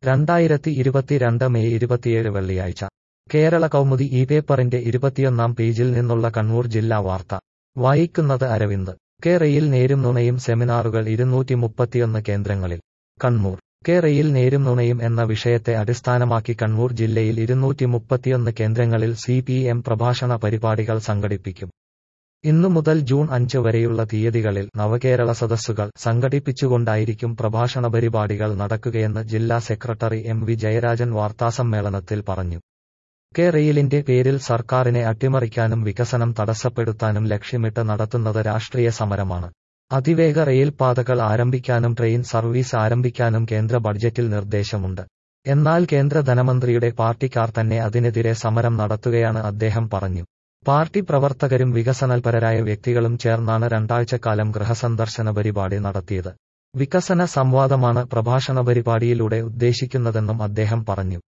രണ്ടായിരത്തി ഇരുപത്തിരണ്ട് മെയ് ഇരുപത്തിയേഴ് വെള്ളിയാഴ്ച കേരള കൗമുദി ഈ പേപ്പറിന്റെ ഇരുപത്തിയൊന്നാം പേജിൽ നിന്നുള്ള കണ്ണൂർ ജില്ലാ വാർത്ത വായിക്കുന്നത് അരവിന്ദ് കേരയിൽ നേരും നുണയും സെമിനാറുകൾ ഇരുന്നൂറ്റി മുപ്പത്തിയൊന്ന് കേന്ദ്രങ്ങളിൽ കണ്ണൂർ കേരയിൽ നേരും നുണയും എന്ന വിഷയത്തെ അടിസ്ഥാനമാക്കി കണ്ണൂർ ജില്ലയിൽ ഇരുന്നൂറ്റി മുപ്പത്തിയൊന്ന് കേന്ദ്രങ്ങളിൽ സി പി എം പ്രഭാഷണ പരിപാടികൾ സംഘടിപ്പിക്കും ഇന്നു മുതൽ ജൂൺ അഞ്ച് വരെയുള്ള തീയതികളിൽ നവകേരള സദസ്സുകൾ സംഘടിപ്പിച്ചുകൊണ്ടായിരിക്കും പ്രഭാഷണ പരിപാടികൾ നടക്കുകയെന്ന് ജില്ലാ സെക്രട്ടറി എം വി ജയരാജൻ വാർത്താസമ്മേളനത്തിൽ പറഞ്ഞു കേരയിലിന്റെ പേരിൽ സർക്കാരിനെ അട്ടിമറിക്കാനും വികസനം തടസ്സപ്പെടുത്താനും ലക്ഷ്യമിട്ട് നടത്തുന്നത് രാഷ്ട്രീയ സമരമാണ് അതിവേഗ റെയിൽപാതകൾ ആരംഭിക്കാനും ട്രെയിൻ സർവീസ് ആരംഭിക്കാനും കേന്ദ്ര ബഡ്ജറ്റിൽ നിർദ്ദേശമുണ്ട് എന്നാൽ കേന്ദ്ര ധനമന്ത്രിയുടെ പാർട്ടിക്കാർ തന്നെ അതിനെതിരെ സമരം നടത്തുകയാണ് അദ്ദേഹം പറഞ്ഞു പാർട്ടി പ്രവർത്തകരും വികസനൽപരരായ വ്യക്തികളും ചേർന്നാണ് രണ്ടാഴ്ചക്കാലം ഗൃഹസന്ദർശന പരിപാടി നടത്തിയത് വികസന സംവാദമാണ് പ്രഭാഷണ പരിപാടിയിലൂടെ ഉദ്ദേശിക്കുന്നതെന്നും അദ്ദേഹം പറഞ്ഞു